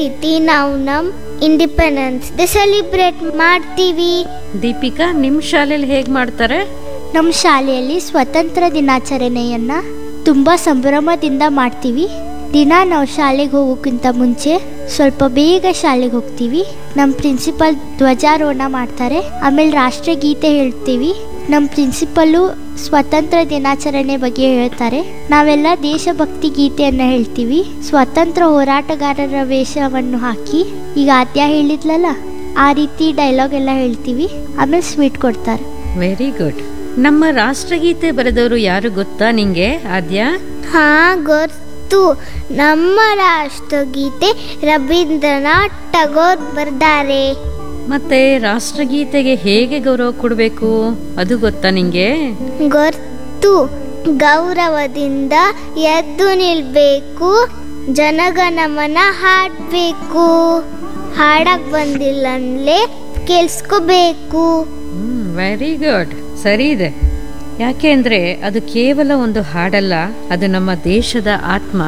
ರೀತಿ ನಾವು ನಮ್ ಇಂಡಿಪೆಂಡೆನ್ಸ್ ಡೇ ಸೆಲಿಬ್ರೇಟ್ ಮಾಡ್ತೀವಿ ದೀಪಿಕಾ ನಿಮ್ಮ ಶಾಲೆಯಲ್ಲಿ ಹೇಗೆ ಮಾಡ್ತಾರೆ ನಮ್ಮ ಶಾಲೆಯಲ್ಲಿ ಸ್ವತಂತ್ರ ದಿನಾಚರಣೆಯನ್ನು ತುಂಬ ಸಂಭ್ರಮದಿಂದ ಮಾಡ್ತೀವಿ ದಿನ ನಾವು ಶಾಲೆಗೆ ಹೋಗೋಕ್ಕಿಂತ ಮುಂಚೆ ಸ್ವಲ್ಪ ಬೇಗ ಶಾಲೆಗೆ ಹೋಗ್ತೀವಿ ನಮ್ಮ ಪ್ರಿನ್ಸಿಪಲ್ ಧ್ವಜಾರೋಹಣ ಮಾಡ್ತಾರೆ ಆಮೇಲೆ ರಾಷ್ಟ್ರಗೀತೆ ಹೇಳ್ತೀವಿ ನಮ್ಮ ಪ್ರಿನ್ಸಿಪಲ್ಲು ಸ್ವತಂತ್ರ ದಿನಾಚರಣೆ ಬಗ್ಗೆ ಹೇಳ್ತಾರೆ ನಾವೆಲ್ಲ ದೇಶಭಕ್ತಿ ಗೀತೆಯನ್ನು ಹೇಳ್ತೀವಿ ಸ್ವತಂತ್ರ ಹೋರಾಟಗಾರರ ವೇಷವನ್ನು ಹಾಕಿ ಈಗ ಆದ್ಯ ಹೇಳಿದ್ಲಲ್ಲ ಆ ರೀತಿ ಡೈಲಾಗ್ ಎಲ್ಲ ಹೇಳ್ತೀವಿ ಆಮೇಲೆ ಸ್ವೀಟ್ ಕೊಡ್ತಾರೆ ವೆರಿ ಗುಡ್ ನಮ್ಮ ರಾಷ್ಟ್ರಗೀತೆ ಬರೆದವರು ಯಾರು ಗೊತ್ತಾ ನಿಂಗೆ ಆದ್ಯಾ ಹಾ ಗೊತ್ತು ನಮ್ಮ ರಾಷ್ಟ್ರಗೀತೆ ರವೀಂದ್ರನಾಥ್ ಟಗೋರ್ ಬರ್ದಾರೆ ಮತ್ತೆ ರಾಷ್ಟ್ರಗೀತೆಗೆ ಹೇಗೆ ಗೌರವ ಕೊಡಬೇಕು ಅದು ಗೊತ್ತಾ ನಿಂಗೆ ಗೊತ್ತು ಗೌರವದಿಂದ ಎದ್ದು ನಿಲ್ಬೇಕು ಜನಗಣಮನ ಹಾಡ್ಬೇಕು ಹಾಡಕ್ ಬಂದಿಲ್ಲ ಅಂದ್ರೆ ಕೇಳಿಸ್ಕೋಬೇಕು ಹ್ಮ್ ವೆರಿ ಗುಡ್ ಸರಿ ಇದೆ ಯಾಕೆ ಅಂದ್ರೆ ಅದು ಕೇವಲ ಒಂದು ಹಾಡಲ್ಲ ಅದು ನಮ್ಮ ದೇಶದ ಆತ್ಮ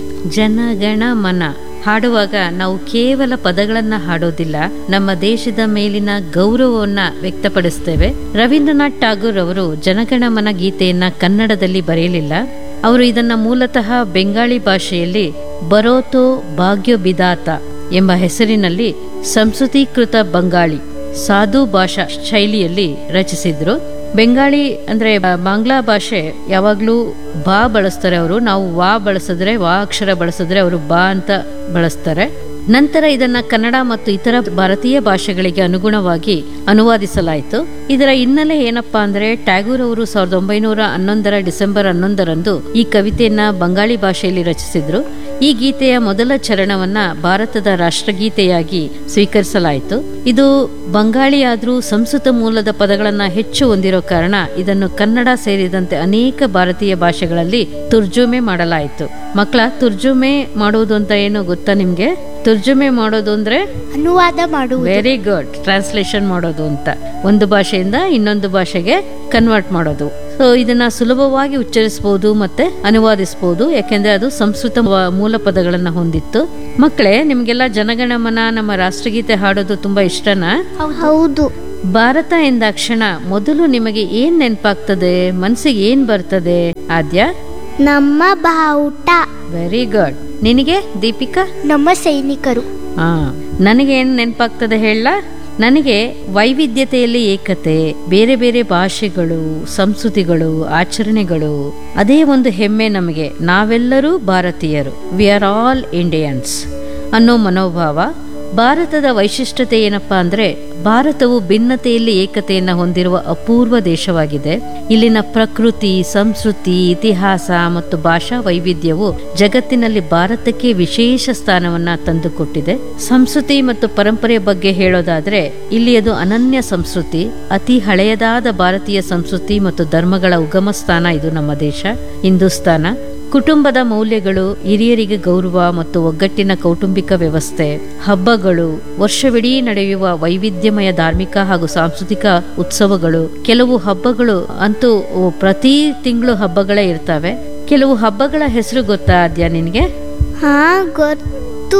ಜನಗಣ ಮನ ಹಾಡುವಾಗ ನಾವು ಕೇವಲ ಪದಗಳನ್ನ ಹಾಡೋದಿಲ್ಲ ನಮ್ಮ ದೇಶದ ಮೇಲಿನ ಗೌರವವನ್ನ ವ್ಯಕ್ತಪಡಿಸ್ತೇವೆ ರವೀಂದ್ರನಾಥ್ ಟಾಗೂರ್ ಅವರು ಜನಗಣಮನ ಗೀತೆಯನ್ನ ಕನ್ನಡದಲ್ಲಿ ಬರೆಯಲಿಲ್ಲ ಅವರು ಇದನ್ನ ಮೂಲತಃ ಬೆಂಗಾಳಿ ಭಾಷೆಯಲ್ಲಿ ಬರೋತೋ ಭಾಗ್ಯ ಬಿದಾತ ಎಂಬ ಹೆಸರಿನಲ್ಲಿ ಸಂಸ್ಕೃತೀಕೃತ ಬಂಗಾಳಿ ಸಾಧು ಭಾಷಾ ಶೈಲಿಯಲ್ಲಿ ರಚಿಸಿದ್ರು ಬೆಂಗಾಳಿ ಅಂದ್ರೆ ಬ- ಬಾಂಗ್ಲಾ ಭಾಷೆ ಯಾವಾಗ್ಲೂ ಬಾ ಬಳಸ್ತಾರೆ ಅವರು ನಾವು ವಾ ಬಳಸಿದ್ರೆ ವಾ ಅಕ್ಷರ ಬಳಸಿದ್ರೆ ಅವರು ಬಾ ಅಂತ ಬಳಸ್ತಾರೆ ನಂತರ ಇದನ್ನ ಕನ್ನಡ ಮತ್ತು ಇತರ ಭಾರತೀಯ ಭಾಷೆಗಳಿಗೆ ಅನುಗುಣವಾಗಿ ಅನುವಾದಿಸಲಾಯಿತು ಇದರ ಹಿನ್ನೆಲೆ ಏನಪ್ಪಾ ಅಂದ್ರೆ ಟ್ಯಾಗೂರ್ ಅವರು ಸಾವಿರದ ಒಂಬೈನೂರ ಹನ್ನೊಂದರ ಡಿಸೆಂಬರ್ ಹನ್ನೊಂದರಂದು ಈ ಕವಿತೆಯನ್ನ ಬಂಗಾಳಿ ಭಾಷೆಯಲ್ಲಿ ರಚಿಸಿದ್ರು ಈ ಗೀತೆಯ ಮೊದಲ ಚರಣವನ್ನ ಭಾರತದ ರಾಷ್ಟ್ರಗೀತೆಯಾಗಿ ಸ್ವೀಕರಿಸಲಾಯಿತು ಇದು ಬಂಗಾಳಿಯಾದ್ರೂ ಸಂಸ್ಕೃತ ಮೂಲದ ಪದಗಳನ್ನ ಹೆಚ್ಚು ಹೊಂದಿರೋ ಕಾರಣ ಇದನ್ನು ಕನ್ನಡ ಸೇರಿದಂತೆ ಅನೇಕ ಭಾರತೀಯ ಭಾಷೆಗಳಲ್ಲಿ ತುರ್ಜುಮೆ ಮಾಡಲಾಯಿತು ಮಕ್ಕಳ ತುರ್ಜುಮೆ ಮಾಡುವುದು ಅಂತ ಏನು ಗೊತ್ತಾ ನಿಮ್ಗೆ ತುರ್ಜುಮೆ ಮಾಡೋದು ಅಂದ್ರೆ ಅನುವಾದ ಮಾಡುವುದು ವೆರಿ ಗುಡ್ ಟ್ರಾನ್ಸ್ಲೇಷನ್ ಮಾಡೋದು ಅಂತ ಒಂದು ಭಾಷೆಯಿಂದ ಇನ್ನೊಂದು ಭಾಷೆಗೆ ಕನ್ವರ್ಟ್ ಮಾಡೋದು ಸೊ ಇದನ್ನ ಸುಲಭವಾಗಿ ಉಚ್ಚರಿಸಬಹುದು ಮತ್ತೆ ಅನುವಾದಿಸಬಹುದು ಯಾಕೆಂದ್ರೆ ಅದು ಸಂಸ್ಕೃತ ವ- ಮೂಲ ಪದಗಳನ್ನ ಹೊಂದಿತ್ತು ಮಕ್ಕಳೇ ನಿಮ್ಗೆಲ್ಲ ಜನಗಣಮನ ನಮ್ಮ ರಾಷ್ಟ್ರಗೀತೆ ಹಾಡೋದು ತುಂಬಾ ಇಷ್ಟನಾ ಹೌದು ಭಾರತ ಎಂದಾಕ್ಷಣ ಮೊದಲು ನಿಮಗೆ ಏನ್ ನೆನಪಾಗ್ತದೆ ಮನ್ಸಿಗೆ ಏನ್ ಬರ್ತದೆ ಆದ್ಯ ನಮ್ಮ ಬಾವುಟ ವೆರಿ ಗುಡ್ ನಿನಗೆ ದೀಪಿಕಾ ನಮ್ಮ ಸೈನಿಕರು ಹಾ ನನಗೆ ಏನ್ ನೆನಪಾಗ್ತದೆ ಹೇಳ ನನಗೆ ವೈವಿಧ್ಯತೆಯಲ್ಲಿ ಏಕತೆ ಬೇರೆ ಬೇರೆ ಭಾಷೆಗಳು ಸಂಸ್ಕೃತಿಗಳು ಆಚರಣೆಗಳು ಅದೇ ಒಂದು ಹೆಮ್ಮೆ ನಮಗೆ ನಾವೆಲ್ಲರೂ ಭಾರತೀಯರು ವಿ ಆರ್ ಆಲ್ ಇಂಡಿಯನ್ಸ್ ಅನ್ನೋ ಮನೋಭಾವ ಭಾರತದ ವೈಶಿಷ್ಟ್ಯತೆ ಏನಪ್ಪಾ ಅಂದ್ರೆ ಭಾರತವು ಭಿನ್ನತೆಯಲ್ಲಿ ಏಕತೆಯನ್ನ ಹೊಂದಿರುವ ಅಪೂರ್ವ ದೇಶವಾಗಿದೆ ಇಲ್ಲಿನ ಪ್ರಕೃತಿ ಸಂಸ್ಕೃತಿ ಇತಿಹಾಸ ಮತ್ತು ಭಾಷಾ ವೈವಿಧ್ಯವು ಜಗತ್ತಿನಲ್ಲಿ ಭಾರತಕ್ಕೆ ವಿಶೇಷ ಸ್ಥಾನವನ್ನ ತಂದುಕೊಟ್ಟಿದೆ ಸಂಸ್ಕೃತಿ ಮತ್ತು ಪರಂಪರೆಯ ಬಗ್ಗೆ ಹೇಳೋದಾದ್ರೆ ಇಲ್ಲಿ ಅದು ಅನನ್ಯ ಸಂಸ್ಕೃತಿ ಅತಿ ಹಳೆಯದಾದ ಭಾರತೀಯ ಸಂಸ್ಕೃತಿ ಮತ್ತು ಧರ್ಮಗಳ ಉಗಮ ಸ್ಥಾನ ಇದು ನಮ್ಮ ದೇಶ ಹಿಂದೂಸ್ತಾನ ಕುಟುಂಬದ ಮೌಲ್ಯಗಳು ಹಿರಿಯರಿಗೆ ಗೌರವ ಮತ್ತು ಒಗ್ಗಟ್ಟಿನ ಕೌಟುಂಬಿಕ ವ್ಯವಸ್ಥೆ ಹಬ್ಬಗಳು ವರ್ಷವಿಡೀ ನಡೆಯುವ ವೈವಿಧ್ಯಮಯ ಧಾರ್ಮಿಕ ಹಾಗೂ ಸಾಂಸ್ಕೃತಿಕ ಉತ್ಸವಗಳು ಕೆಲವು ಹಬ್ಬಗಳು ಅಂತೂ ಪ್ರತಿ ತಿಂಗಳು ಹಬ್ಬಗಳೇ ಇರ್ತವೆ ಕೆಲವು ಹಬ್ಬಗಳ ಹೆಸರು ಗೊತ್ತಾ ಅದ್ಯಾ ನಿನ್ಗೆ ಹಾ ಗೊತ್ತು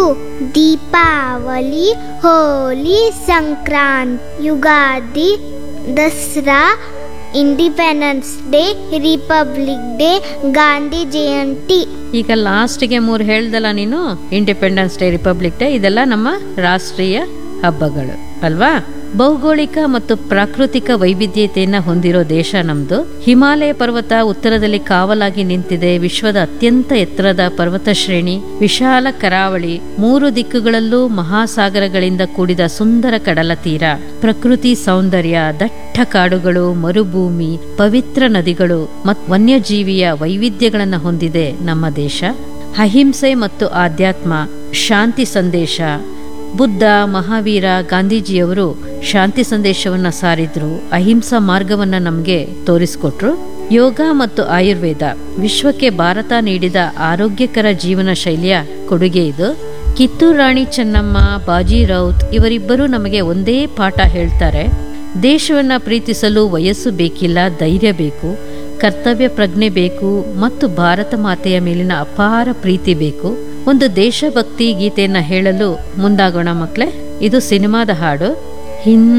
Deepavali Holi Sankranti Ugadi Dasara Independence Day Republic Day Gandhi Jayanti ಈಗ ಲಾಸ್ಟ್ಗೆ ಮೂರು ಹೇಳ್ದಲ್ಲ ನೀನು ಇಂಡಿಪೆಂಡೆನ್ಸ್ ಡೇ ರಿಪಬ್ಲಿಕ್ ಡೇ ಇದೆಲ್ಲ ನಮ್ಮ ರಾಷ್ಟ್ರೀಯ ಹಬ್ಬಗಳು ಅಲ್ವಾ ಭೌಗೋಳಿಕ ಮತ್ತು ಪ್ರಾಕೃತಿಕ ವೈವಿಧ್ಯತೆಯನ್ನ ಹೊಂದಿರೋ ದೇಶ ನಮ್ದು ಹಿಮಾಲಯ ಪರ್ವತ ಉತ್ತರದಲ್ಲಿ ಕಾವಲಾಗಿ ನಿಂತಿದೆ ವಿಶ್ವದ ಅತ್ಯಂತ ಎತ್ತರದ ಪರ್ವತ ಶ್ರೇಣಿ ವಿಶಾಲ ಕರಾವಳಿ ಮೂರು ದಿಕ್ಕುಗಳಲ್ಲೂ ಮಹಾಸಾಗರಗಳಿಂದ ಕೂಡಿದ ಸುಂದರ ಕಡಲ ತೀರ ಪ್ರಕೃತಿ ಸೌಂದರ್ಯ ದಟ್ಟ ಕಾಡುಗಳು ಮರುಭೂಮಿ ಪವಿತ್ರ ನದಿಗಳು ಮತ್ತು ವನ್ಯಜೀವಿಯ ವೈವಿಧ್ಯಗಳನ್ನು ಹೊಂದಿದೆ ನಮ್ಮ ದೇಶ ಅಹಿಂಸೆ ಮತ್ತು ಆಧ್ಯಾತ್ಮ ಶಾಂತಿ ಸಂದೇಶ ಬುದ್ಧ ಮಹಾವೀರ ಗಾಂಧೀಜಿಯವರು ಶಾಂತಿ ಸಂದೇಶವನ್ನ ಸಾರಿದ್ರು ಅಹಿಂಸಾ ಮಾರ್ಗವನ್ನ ನಮಗೆ ತೋರಿಸ್ಕೊಟ್ರು ಯೋಗ ಮತ್ತು ಆಯುರ್ವೇದ ವಿಶ್ವಕ್ಕೆ ಭಾರತ ನೀಡಿದ ಆರೋಗ್ಯಕರ ಜೀವನ ಶೈಲಿಯ ಕೊಡುಗೆ ಇದು ಕಿತ್ತೂರು ರಾಣಿ ಚೆನ್ನಮ್ಮ ಬಾಜಿ ರೌತ್ ಇವರಿಬ್ಬರೂ ನಮಗೆ ಒಂದೇ ಪಾಠ ಹೇಳ್ತಾರೆ ದೇಶವನ್ನ ಪ್ರೀತಿಸಲು ವಯಸ್ಸು ಬೇಕಿಲ್ಲ ಧೈರ್ಯ ಬೇಕು ಕರ್ತವ್ಯ ಪ್ರಜ್ಞೆ ಬೇಕು ಮತ್ತು ಭಾರತ ಮಾತೆಯ ಮೇಲಿನ ಅಪಾರ ಪ್ರೀತಿ ಬೇಕು ಒಂದು ದೇಶಭಕ್ತಿ ಗೀತೆಯನ್ನ ಹೇಳಲು ಮುಂದಾಗೋಣ ಮಕ್ಕಳೇ ಇದು ಸಿನಿಮಾದ ಹಾಡು ಹಿಂದ್